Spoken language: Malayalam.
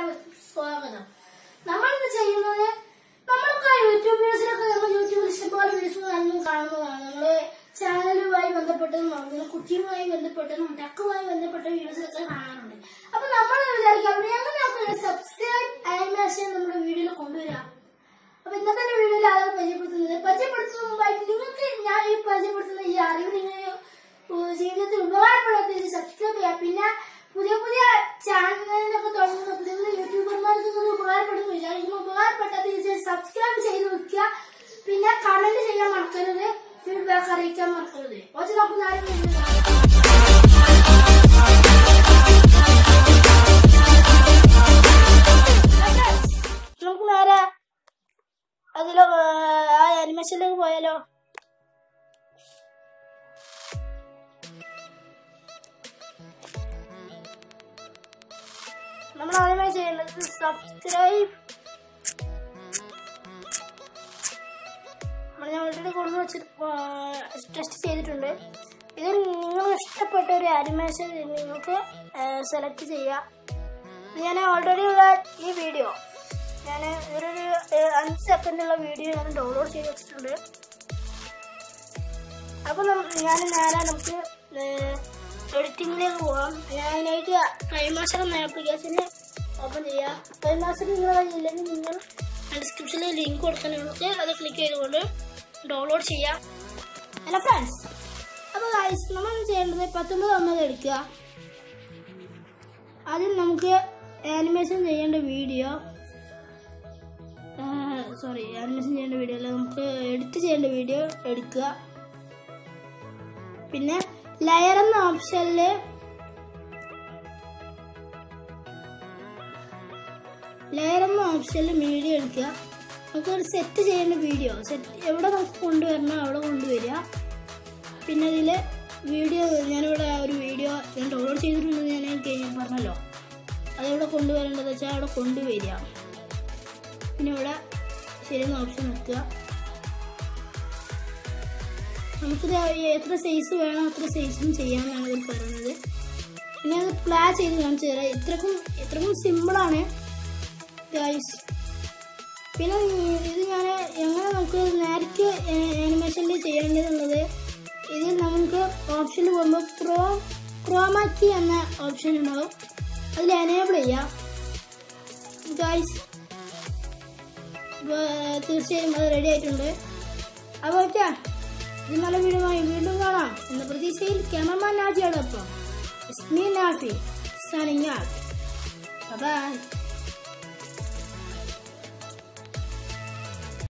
എല്ലാവർക്കും സ്വാഗതം നമ്മൾ ഇന്ന് ചെയ്യുന്നത് നമ്മളൊക്കെ യൂട്യൂബ് വീഡിയോസിലൊക്കെ നമ്മൾ യൂട്യൂബിൽ ഇഷ്ടംപോലെ വീഡിയോസ് കാണുന്നു കാണുന്നതാണ് നമ്മള് ചാനലുമായി ബന്ധപ്പെട്ടതും അതുപോലെ കുക്കിങ്ങുമായി ബന്ധപ്പെട്ടതും ടക്കുമായി ബന്ധപ്പെട്ട വീഡിയോസൊക്കെ കാണാറുണ്ട് അപ്പൊ നമ്മൾ വിചാരിക്കാം എങ്ങനെ നമുക്ക് സബ്സ്ക്രൈബ് ആനിമേഷൻ നമ്മുടെ വീഡിയോയിൽ കൊണ്ടുവരാം അപ്പൊ ഇന്നത്തെ ഒരു വീഡിയോയിൽ ആളുകൾ പരിചയപ്പെടുത്തുന്നത് പരിചയപ്പെടുത്തുന്ന മുമ്പായിട്ട് നിങ്ങൾക്ക് ഞാൻ ഈ പരിചയപ്പെടുത്തുന്ന ഈ അറിവ് നിങ്ങൾ ഏഹ് ജീവിതത്തിൽ ഉപകാരപ്പെടാത്ത സബ്സ്ക്രൈബ് ചെയ്യുക പിന്നെ പുതിയ പുതിയ ചാനലിനൊക്കെ തുടങ്ങുന്ന പുതിയ പുതിയ യൂട്യൂബർമാർക്ക് ഇത് ഉപകാരപ്പെടുന്നു വിചാരിക്കുന്നു ഉപകാരപ്പെട്ടാൽ തീർച്ചയായും സബ്സ്ക്രൈബ് ചെയ്ത് വെക്കുക പിന്നെ കമന്റ് ചെയ്യാൻ മറക്കരുത് ഫീഡ്ബാക്ക് അറിയിക്കാൻ മറക്കരുത് കുറച്ച് നമുക്ക് നാളെ വീണ്ടും കാണാം. Okay, നമുക്ക് നേരെ അതിലോ ആ അനിമേഷനിലേക്ക് പോയാലോ നമ്മൾ ആദ്യമായി ചെയ്യേണ്ടത് സബ്സ്ക്രൈബ് നമ്മൾ ഞാൻ ഓൾറെഡി കൊണ്ടു വെച്ചിട്ട് ടെസ്റ്റ് ചെയ്തിട്ടുണ്ട് ഇതിൽ നിങ്ങൾ ഇഷ്ടപ്പെട്ട ഒരു അനിമേഷൻ നിങ്ങൾക്ക് സെലക്ട് ചെയ്യാം ഞാൻ ഓൾറെഡി ഉള്ള ഈ വീഡിയോ ഞാൻ ഒരു ഒരു അഞ്ച് സെക്കൻഡുള്ള വീഡിയോ ഞാൻ ഡൗൺലോഡ് ചെയ്ത് വെച്ചിട്ടുണ്ട് അപ്പൊ ഞാൻ നേരെ നമുക്ക് എഡിറ്റിംഗിലേക്ക് പോകാം ഞാൻ അതിനായിട്ട് കൈമാസ്റ്റർ എന്ന ആപ്ലിക്കേഷന് ഓപ്പൺ ചെയ്യാം കൈമാസ്റ്റർ നിങ്ങളുടെ കയ്യില്ലെങ്കിൽ നിങ്ങൾ ഡിസ്ക്രിപ്ഷനിൽ ലിങ്ക് കൊടുക്കാൻ നിങ്ങൾക്ക് അത് ക്ലിക്ക് ചെയ്തുകൊണ്ട് ഡൗൺലോഡ് ചെയ്യാം ഹലോ ഫ്രണ്ട്സ് അപ്പോൾ ഗൈസ് നമ്മൾ ചെയ്യേണ്ടത് പത്തൊമ്പത് ഒമ്പത് എടുക്കുക അതിൽ നമുക്ക് ആനിമേഷൻ ചെയ്യേണ്ട വീഡിയോ സോറി ആനിമേഷൻ ചെയ്യേണ്ട വീഡിയോ അല്ല നമുക്ക് എഡിറ്റ് ചെയ്യേണ്ട വീഡിയോ എടുക്കുക പിന്നെ ലെയർ എന്ന ഓപ്ഷനില് ലെയർ എന്ന ഓപ്ഷനിൽ വീഡിയോ എടുക്കുക നമുക്ക് ഒരു സെറ്റ് ചെയ്യേണ്ട വീഡിയോ സെറ്റ് എവിടെ നമുക്ക് കൊണ്ടുവരണോ അവിടെ കൊണ്ടുവരിക പിന്നെ ഇതിൽ വീഡിയോ ഞാനിവിടെ ഒരു വീഡിയോ ഞാൻ ഡൗൺലോഡ് ചെയ്തിട്ടുണ്ടെന്ന് ഞാൻ കഴിഞ്ഞ പറഞ്ഞല്ലോ അതെവിടെ കൊണ്ടുവരേണ്ടത് വെച്ചാൽ അവിടെ കൊണ്ടുവരിക പിന്നെ ഇവിടെ ശരിയെന്ന ഓപ്ഷൻ വെക്കുക നമുക്കിത് എത്ര സൈസ് വേണോ അത്ര സൈസും ചെയ്യാനാണ് ഇതിൽ പറയുന്നത് പിന്നെ അത് പ്ലാ ചെയ്ത് കാണിച്ചു തരാം ഇത്രക്കും ഇത്രക്കും സിമ്പിളാണ് ഗൈസ് പിന്നെ ഇത് ഞാൻ എങ്ങനെ നമുക്ക് നേരത്തെ ആനിമേഷനിൽ ചെയ്യേണ്ടതെന്നുള്ളത് ഇതിൽ നമുക്ക് ഓപ്ഷനിൽ പോകുമ്പോൾ ക്രോ ക്രോമാക്കി എന്ന ഓപ്ഷൻ ഉണ്ടാവും അതിൽ എനേബിൾ ചെയ്യാം ഗൈസ് തീർച്ചയായും അത് റെഡി ആയിട്ടുണ്ട് അപ്പോൾ ഓക്കെ ഇത് നല്ല വീഡിയോ വീണ്ടും കാണാം എന്ന പ്രതീക്ഷയിൽ ക്യാമറമാൻ നാജിയോടൊപ്പം Ismi Nafi signing out by